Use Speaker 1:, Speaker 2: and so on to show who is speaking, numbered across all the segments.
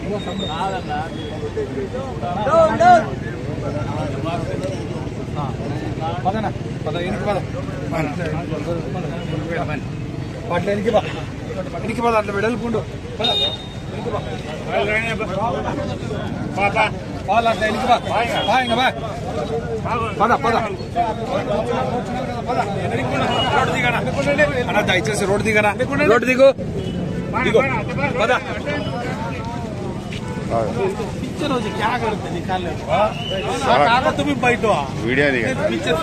Speaker 1: పదనా పద ఎనికి పద పట్ల ఎనికి పద ఎనికి పద అట్లా వెడల్పుండు పద పాలు అట్లా ఎనికి పద బా ఇంకా బా పద పద రోడ్డు దిగనా అన్న దయచేసి రోడ్డు దిగనా రోడ్డు దిగు దిగు పద पिक्चर हो क्या करते निकाल ले कागज तुम्ही बैठो
Speaker 2: వీడియో దిగా
Speaker 1: picture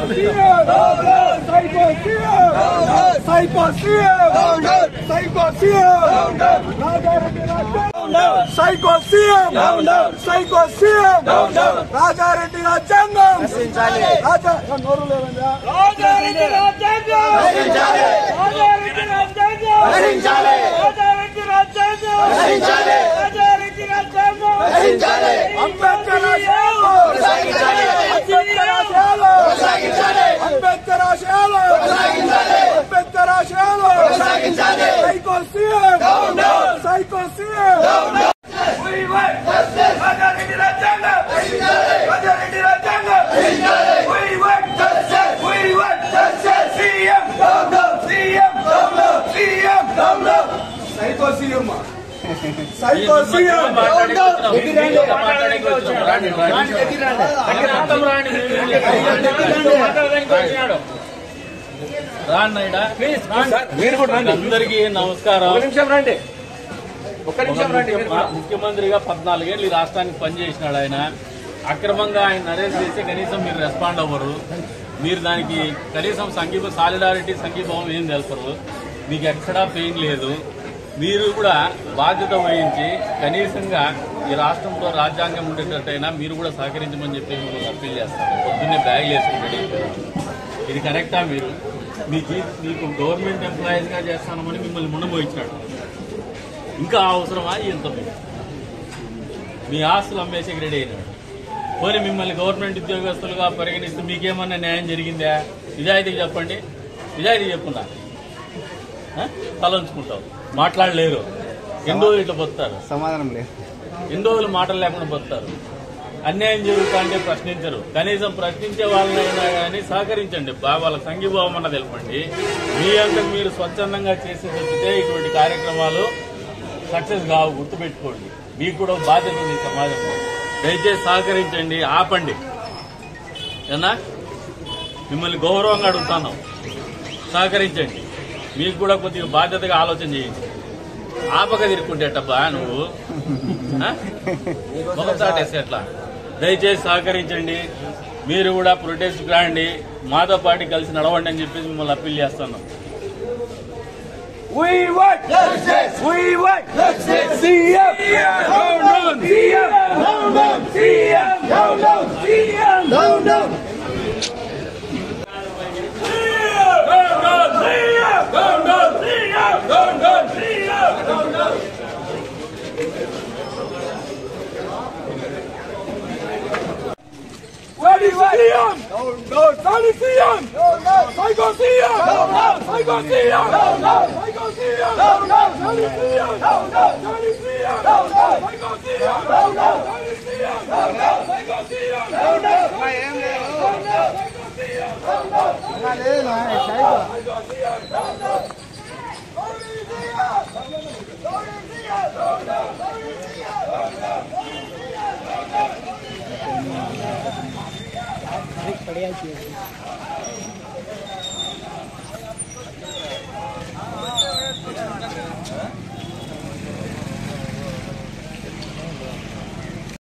Speaker 1: psycho CM psycho CM Raja Reddy రాజ్యాంగం రాజా నోరు లేదండి
Speaker 3: రాజారెడ్డి రాజ్యాంగం రక్షించాలి రాజారెడ్డి రాజ్యాంగం రక్షించాలి రాజారెడ్డి రాజ్యాంగం రక్షించాలి రాజారెడ్డి రాజ్యాంగం రక్షించాలి
Speaker 1: అంబేద్కర్ ఆశయాలు
Speaker 3: కొనసాగించాలి.
Speaker 1: అంబేద్కర్ ఆశయాలు
Speaker 3: కొనసాగించాలి.
Speaker 1: అంబేద్కర్ ఆశయాలు
Speaker 3: కొనసాగించాలి.
Speaker 1: అంబేద్కర్ ఆశయాలు
Speaker 3: కొనసాగించాలి.
Speaker 1: Psycho CM
Speaker 3: Down, down.
Speaker 1: Psycho CM
Speaker 3: Raja Reddy రాజ్యాంగం రక్షించాలి రాజారెడ్డి రాజ్యాంగం రక్షించాలి We want justice. We want justice. CM down down CM down down CM down down
Speaker 1: psycho CM psycho CM మీరు కూడా రండి
Speaker 4: అందరికీ నమస్కారం
Speaker 1: ఒక నిమిషం రండి ఒక్క నిమిషం రండి మీరు కూడా.
Speaker 4: ముఖ్యమంత్రిగా పద్నాలుగేళ్ళు ఈ రాష్ట్రానికి పనిచేసినాడు ఆయన అక్రమంగా ఆయన అరెస్ట్ చేస్తే కనీసం మీరు రెస్పాండ్ అవ్వరు మీరు దానికి కనీసం సంఘీభ సాలిడారిటీ సంఘీభావం ఏం తెలుపరు మీకు ఎక్కడా పెయిన్ లేదు మీరు కూడా బాధ్యత వహించి కనీసంగా ఈ రాష్ట్రంలో రాజ్యాంగం ఉండేటట్టయినా మీరు కూడా సహకరించమని చెప్పి మిమ్మల్ని అప్పీల్ చేస్తాను పొద్దున్నే బ్యాగులు వేసుకుని ఇది కరెక్టా మీరు మీ జీ- మీకు గవర్నమెంట్ ఎంప్లాయీస్గా చేస్తానమని మిమ్మల్ని ముండమోయించినాడు ఇంకా అవసరమా ఎంత మీకు మీ ఆస్తులు అమ్మేసి రెడీ అయినాడు పోనీ మిమ్మల్ని గవర్నమెంట్ ఉద్యోగస్తులుగా పరిగణిస్తే మీకేమన్నా న్యాయం జరిగిందా నిజాయితీగా చెప్పండి నిజాయితీ చెప్పున్నా తలంచుకుంటావు మాట్లాడలేరు ఎన్ని రోజులు ఇట్లా బతుకుతారు
Speaker 2: సమాధానం లేదు
Speaker 4: ఎన్ని రోజులు మాటలు లేకుండా బతుకుతారు అన్యాయం జరుగుతా అంటే ప్రశ్నించరు కనీసం ప్రశ్నించే వాళ్ళనైనా కానీ సహకరించండి బా వాళ్ళ సంఘీభావం అన్న తెలపండి మీ అంతకు మీరు స్వచ్ఛందంగా చేసి తప్పితే ఇటువంటి కార్యక్రమాలు సక్సెస్ కావు గుర్తుపెట్టుకోండి మీకు కూడా ఒక బాధ్యత ఉంది ఈ సమాజంలో దయచేసి సహకరించండి ఆపండి ఏనా మిమ్మల్ని గౌరవంగా అడుగుతున్నాం సహకరించండి మీకు కూడా కొద్దిగా బాధ్యతగా ఆలోచన చేయండి ఆపక తిరుక్కుంటేటబ్బా నువ్వు ఆ? ఒకసారి ఎట్లా దయచేసి సహకరించండి మీరు కూడా ప్రొటెస్ట్ రాండి మాతో పాటు కలిసి నడవండి అని చెప్పేసి మిమ్మల్ని అప్పీల్ చేస్తున్నాం
Speaker 1: We want justice. We want justice. CM. Down, down. CM. Down, down. CM. Down, down. CM. Down, down. Where is CM? Down, down. Where is CM? Down, down. Psycho CM. Down, down. Psycho CM. Down, down. Psycho CM. Down, down. Where is CM? Down, down. Where is CM? Down, down. Psycho CM. Down, down. Where is CM? Down, down. Psycho CM. Down, down. Down, down. Psycho CM. Down, down. Psycho CM. Down, down. Where is CM? Where is CM? Down, down. Where is CM? Down, down. Where is CM? Down, down.